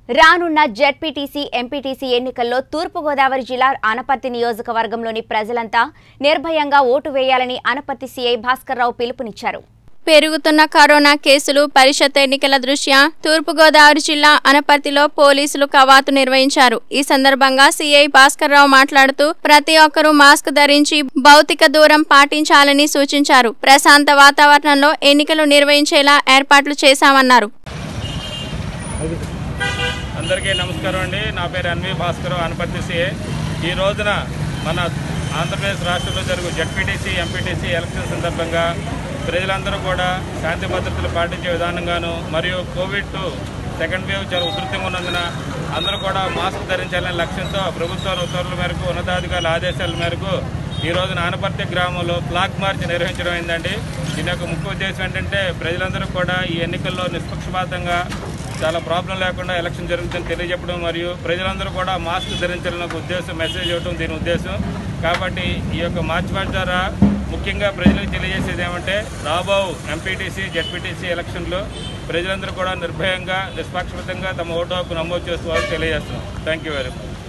రానున్న ZPTC MPTC ఎన్నికల్లో తూర్పుగోదావరి జిల్లా అనపర్తి నియోజకవర్గంలోని ప్రజలంతా నిర్భయంగా ఓటు వేయాలని అనపర్తి సీఐ భాస్కర్రావు పిలుపునిచ్చారు పెరుగుతున్న కరోనా కేసులు పరిషత్ ఎన్నికల దృష్ట్యా తూర్పుగోదావరి జిల్లా అనపర్తిలో పోలీసులు కవాతు నిర్వహించారు ఈ సందర్భంగా సీఐ భాస్కర్రావు మాట్లాడుతూ ప్రతి ఒక్కరూ మాస్క్ ధరించి భౌతిక దూరం పాటించాలని సూచించారు ప్రశాంత వాతావరణంలో ఎన్నికలు నిర్వహించేలా ఏర్పాట్లు చేశామన్నారు అందరికీ నమస్కారం అండి నా పేరు ఎన్వి భాస్కర్ అనపర్తి సిఏ ఈ రోజున మన ఆంధ్రప్రదేశ్ రాష్ట్రంలో జరుగు జడ్పీటీసీ ఎంపీటీసీ ఎలక్షన్ సందర్భంగా ప్రజలందరూ కూడా శాంతి భద్రతలు పాటించే విధానంగాను మరియు కోవిడ్ టూ సెకండ్ వేవ్ చాలా ఉధృతంగా ఉన్నందున అందరూ కూడా మాస్క్ ధరించాలనే లక్ష్యంతో ప్రభుత్వ ఉత్తర్వుల మేరకు ఉన్నతాధికారుల ఆదేశాల మేరకు ఈ రోజున ఆనపర్తి గ్రామంలో ఫ్లాగ్ మార్చ్ నిర్వహించడం అయిందండి దీని యొక్క ముఖ్య ఉద్దేశం ఏంటంటే ప్రజలందరూ కూడా ఈ ఎన్నికల్లో నిష్పక్షపాతంగా చాలా ప్రాబ్లం లేకుండా ఎలక్షన్ జరుగుతుందని తెలియజెప్పడం మరియు ప్రజలందరూ కూడా మాస్క్ ధరించాలని ఒక ఉద్దేశం మెసేజ్ ఇవ్వడం దీని ఉద్దేశం కాబట్టి ఈ యొక్క మార్చ్ మార్చ్ ద్వారా ముఖ్యంగా ప్రజలకు తెలియజేసేది ఏమంటే రాబో ఎంపీటీసీ జెడ్పీటీసీ ఎలక్షన్లో ప్రజలందరూ కూడా నిర్భయంగా నిష్పక్షపాతంగా తమ ఓటు హక్కు నమోదు చేసుకోవాలని తెలియజేస్తున్నాం థ్యాంక్ యూ వెరీ మచ్